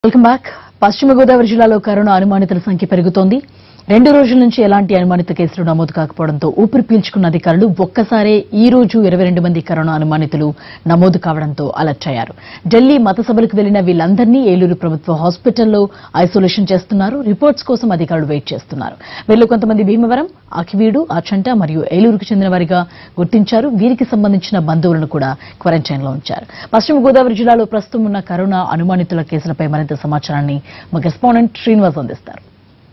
welcome back పశ్చిమ గోదావరి జిల్లాలో corona అనుమానితుల సంఖ్య పెరుగుతోంది రెండు రోజుల నుంచి ఎలాంటి అనుమానిత కేసులు నమోదు కాకపోవడంతో ఊపిరి పీల్చుకున్న అధికారులు ఒక్కసారే ఈ రోజు ఇరవై రెండు మంది కరోనా అనుమానితులు నమోదు కావడంతో అలర్ట్ అయ్యారు ఢిల్లీ మత సభలకు వెళ్లిన వీళ్ళందరినీ ఏలూరు ప్రభుత్వ హాస్పిటల్లో ఐసోలేషన్ చేస్తున్నారు రిపోర్ట్స్ కోసం అధికారులు వెయిట్ చేస్తున్నారు వీళ్ళు కొంతమంది భీమవరం అఖివీడు ఆచంట మరియు ఏలూరుకు చెందిన వారిగా గుర్తించారు వీరికి సంబంధించిన బంధువులను కూడా క్వారంటైన్ లో ఉంచారు పశ్చిమ గోదావరి జిల్లాలో ప్రస్తుతం ఉన్న కరోనా అనుమానితుల కేసులపై మరింత సమాచారాన్ని మా కరెస్పాండెంట్ శ్రీనివాస్ అందిస్తారు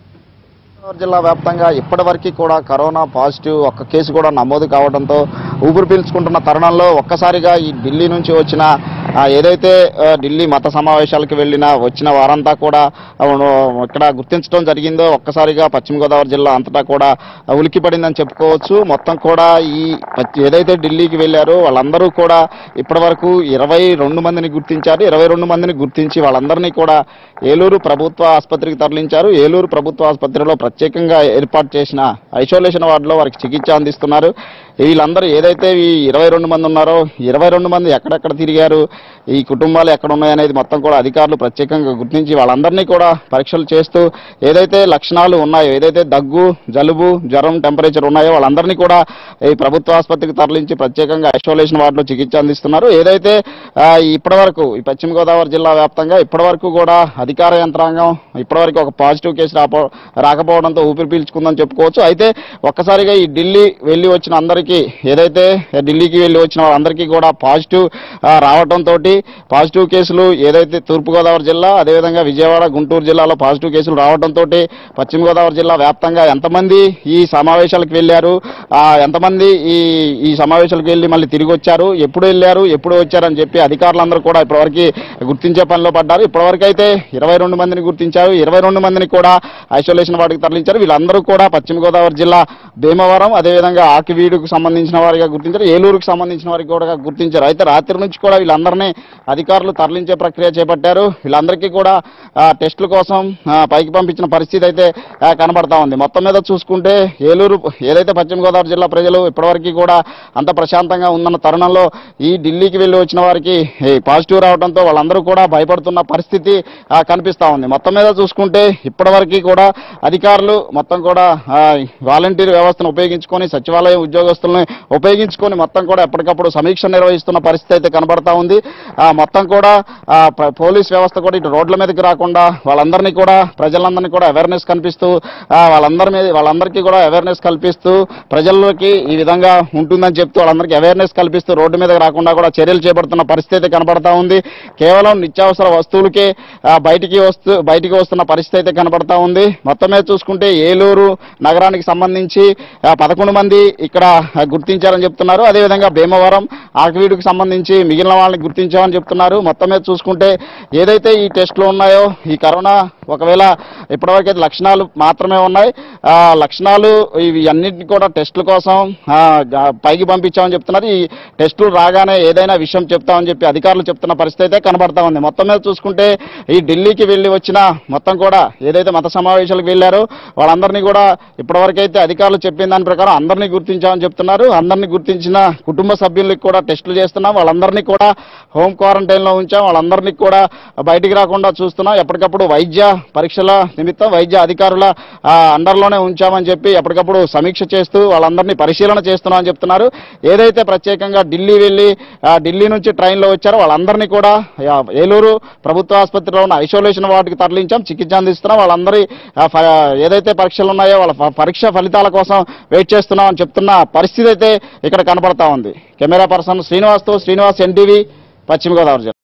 గోదావరి జిల్లా వ్యాప్తంగా ఇప్పటివరకు కూడా కరోనా పాజిటివ్ ఒక్క కేసు కూడా నమోదు కావడంతో ఊపిరి పీల్చుకుంటున్న తరుణంలో ఒక్కసారిగా ఈ ఢిల్లీ నుంచి వచ్చిన ఆ, ఏదైతే ఆ, ఢిల్లీ మత సమావేశాలకు వెళ్ళిన వచ్చిన వారంతా కూడా ఆ, ఇక్కడ గుర్తించడం జరిగిందో ఒక్కసారిగా పశ్చిమ గోదావరి జిల్లా అంతటా కూడా ఆ, ఉలిక్కిపడిందని చెప్పుకోవచ్చు మొత్తం కూడా ఈ పశ్చి- ఏదైతే ఢిల్లీకి వెళ్ళారో వాళ్ళందరూ కూడా ఇప్పటివరకు ఇరవై రెండు మందిని గుర్తించారు ఇరవై రెండు మందిని గుర్తించి వాళ్ళందరినీ కూడా ఏలూరు ప్రభుత్వ ఆసుపత్రికి తరలించారు ఏలూరు ప్రభుత్వ ఆసుపత్రిలో ప్రత్యేకంగా ఏర్పాటు చేసిన ఐసోలేషన్ వార్డులో వారికి చికిత్స అందిస్తున్నారు వీళ్ళందరూ ఏదైతే ఈ ఇరవై రెండు మంది ఉన్నారో ఇరవై రెండు మంది ఎక్కడెక్కడ తిరిగారు ఈ కుటుంబాలు ఎక్కడ ఉన్నాయనేది మొత్తం కూడా అధికారులు ప్రత్యేకంగా గుర్తించి వాళ్ళందరినీ కూడా పరీక్షలు చేస్తూ ఏదైతే లక్షణాలు ఉన్నాయో ఏదైతే దగ్గు జలుబు జ్వరం టెంపరేచర్ ఉన్నాయో వాళ్ళందరినీ కూడా ఈ ప్రభుత్వ ఆసుపత్రికి తరలించి ప్రత్యేకంగా ఐసోలేషన్ వార్డులో చికిత్స అందిస్తున్నారు ఏదైతే ఆ, ఇప్పటివరకు ఈ పశ్చిమ గోదావరి జిల్లా వ్యాప్తంగా ఇప్పటివరకు కూడా అధికార యంత్రాంగం ఇప్పటివరకు ఒక పాజిటివ్ కేసు రాపో రాకపోవడంతో ఊపిరి పీల్చుకుందని చెప్పుకోవచ్చు అయితే ఒక్కసారిగా ఈ ఢిల్లీ వెళ్ళి వచ్చిన అందరికీ ఏదైతే ఢిల్లీకి వెళ్ళి వచ్చిన వాళ్ళందరికీ కూడా పాజిటివ్ ఆ, రావడంతో పాజిటివ్ కేసులు ఏదైతే తూర్పుగోదావరి జిల్లా అదేవిధంగా విజయవాడ గుంటూరు జిల్లాలో పాజిటివ్ కేసులు రావడంతో పశ్చిమ గోదావరి జిల్లా వ్యాప్తంగా ఎంతమంది ఈ సమావేశాలకు వెళ్ళారు ఆ, ఎంతమంది ఈ ఈ సమావేశాలకు వెళ్ళి మళ్ళీ తిరిగి వచ్చారు ఎప్పుడు వెళ్ళారు ఎప్పుడు వచ్చారని చెప్పి అధికారులందరూ కూడా ఇప్పటివరకు గుర్తించే పనిలో పడ్డారు ఇప్పటివరకు అయితే ఇరవై రెండు మందిని గుర్తించారు ఇరవై రెండు మందిని కూడా ఐసోలేషన్ వాటికి తరలించారు వీళ్ళందరూ కూడా పశ్చిమ గోదావరి జిల్లా భీమవరం అదేవిధంగా ఆకివీడుకు సంబంధించిన వారిగా గుర్తించారు ఏలూరుకు సంబంధించిన వారికి కూడా గుర్తించారు అయితే రాత్రి నుంచి కూడా వీళ్ళందరినీ అధికారులు తరలించే ప్రక్రియ చేపట్టారు వీళ్ళందరికీ కూడా ఆ, టెస్టుల కోసం ఆ, పైకి పంపించిన పరిస్థితి అయితే ఆ, కనబడతా ఉంది మొత్తం మీద చూసుకుంటే ఏలూరు ఏదైతే పశ్చిమ గోదావరి జిల్లా ప్రజలు ఇప్పటివరకు కూడా అంత ప్రశాంతంగా ఉందన్న తరుణంలో ఈ ఢిల్లీకి వెళ్ళి వచ్చిన వారికి ఈ పాజిటివ్ రావడంతో వాళ్ళందరూ కూడా భయపడుతున్న పరిస్థితి ఆ, కనిపిస్తా ఉంది మొత్తం మీద చూసుకుంటే ఇప్పటివరకు కూడా అధికారులు మొత్తం కూడా ఆ, వాలంటీర్ వ్యవస్థను ఉపయోగించుకొని సచివాలయం ఉద్యోగస్తులను ఉపయోగించుకొని మొత్తం కూడా ఎప్పటికప్పుడు సమీక్ష నిర్వహిస్తున్న పరిస్థితి అయితే కనబడతా ఉంది ఆ, మొత్తం కూడా ఆ, ప- పోలీస్ వ్యవస్థ కూడా ఇటు రోడ్ల మీదకి రాకుండా వాళ్ళందరినీ కూడా ప్రజలందరినీ కూడా అవేర్నెస్ కల్పిస్తూ ఆ, వాళ్ళందరి మీద వాళ్ళందరికీ కూడా అవేర్నెస్ కల్పిస్తూ ప్రజలకి ఈ విధంగా ఉంటుందని చెప్తూ వాళ్ళందరికీ అవేర్నెస్ కల్పిస్తూ రోడ్డు మీదకి రాకుండా కూడా చర్యలు చేపడుతున్న పరిస్థితి అయితే కనబడతా ఉంది కేవలం నిత్యావసర వస్తువులకే ఆ, బయటికి వస్తూ బయటికి వస్తున్న పరిస్థితి అయితే కనబడతా ఉంది మొత్తం మీద చూసుకుంటే ఏలూరు నగరానికి సంబంధించి ఆ, పదకొండు మంది ఇక్కడ ఆ, గుర్తించారని చెప్తున్నారు అదేవిధంగా భీమవరం ఆకివీడుకు సంబంధించి మిగిలిన వాళ్ళని గుర్తించామని చెప్తున్నారు మొత్తం మీద చూసుకుంటే ఏదైతే ఈ టెస్టులు ఉన్నాయో ఈ కరోనా ఒకవేళ ఇప్పటివరకు అయితే లక్షణాలు మాత్రమే ఉన్నాయి ఆ లక్షణాలు ఇవి అన్నింటినీ కూడా టెస్టుల కోసం ఆ, గ- పైకి పంపించామని చెప్తున్నారు ఈ టెస్టులు రాగానే ఏదైనా విషయం చెప్తామని చెప్పి అధికారులు చెప్తున్న పరిస్థితి అయితే కనబడతా ఉంది మొత్తం మీద చూసుకుంటే ఈ ఢిల్లీకి వెళ్ళి వచ్చిన మొత్తం కూడా ఏదైతే మత సమావేశాలకు వెళ్ళారో వాళ్ళందరినీ కూడా ఇప్పటివరకు అయితే అధికారులు చెప్పిన దాని ప్రకారం అందరినీ గుర్తించామని చెప్తున్నారు అందరినీ గుర్తించిన కుటుంబ సభ్యులకి కూడా టెస్టులు చేస్తున్నాం వాళ్ళందరినీ కూడా హోమ్ క్వారంటైన్ లో ఉంచాం వాళ్ళందరినీ కూడా బయటికి రాకుండా చూస్తున్నాం ఎప్పటికప్పుడు వైద్య పరీక్షల నిమిత్తం వైద్య అధికారుల ఆ, అండర్లోనే ఉంచామని చెప్పి ఎప్పటికప్పుడు సమీక్ష చేస్తూ వాళ్ళందరినీ పరిశీలన చేస్తున్నాం అని చెప్తున్నారు ఏదైతే ప్రత్యేకంగా ఢిల్లీ వెళ్ళి ఆ, ఢిల్లీ నుంచి ట్రైన్లో వచ్చారో వాళ్ళందరినీ కూడా ఆ, ఏలూరు ప్రభుత్వ ఆసుపత్రిలో ఉన్న ఐసోలేషన్ వార్డుకి తరలించాం చికిత్స అందిస్తున్నాం వాళ్ళందరి ఆ, ఫ- ఏదైతే పరీక్షలు ఉన్నాయో వాళ్ళ ఫ- పరీక్ష ఫలితాల కోసం వెయిట్ చేస్తున్నాం అని చెప్తున్న పరిస్థితి అయితే ఇక్కడ కనపడతా ఉంది కెమెరా పర్సన్ శ్రీనివాస్తో శ్రీనివాస్ ఎన్టీవీ పశ్చిమ గోదావరి జిల్లా